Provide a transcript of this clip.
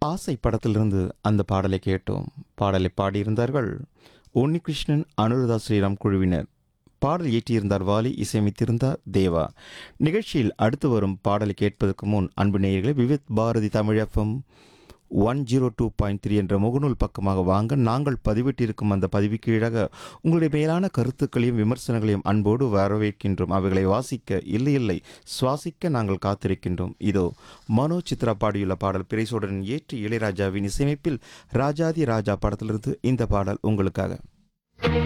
ஆசை படத்திலிருந்து அந்த பாடலை கேட்டோம் பாடலை பாடியிருந்தார்கள் உன்னிகிருஷ்ணன் அனுராதா ஸ்ரீராம் குழுவினர் பாடல் இயற்றியிருந்தார் வாலி இசையமைத்திருந்தார் தேவா நிகழ்ச்சியில் அடுத்து வரும் பாடலை கேட்பதற்கு முன் அன்பு நேயர்களே Vividh Bharati Tamil FM one zero two point three என்ற முகநூல் பக்கமாக வாங்க நாங்கள் பதிவிட்டிருக்கும் அந்த பதிவு கீழாக உங்களுடைய மேலான கருத்துக்களையும் விமர்சனங்களையும் அன்போடு வரவேற்கின்றோம் அவைகளை வாசிக்க இல்லை இல்லை சுவாசிக்க நாங்கள் காத்திருக்கின்றோம் இதோ மனோ சித்ரா பாடியுள்ள பாடல் பிரைசோடன் ஏற்றி இளையராஜாவின் இசையமைப்பில் ராஜாதி ராஜா படத்திலிருந்து இந்த பாடல் உங்களுக்காக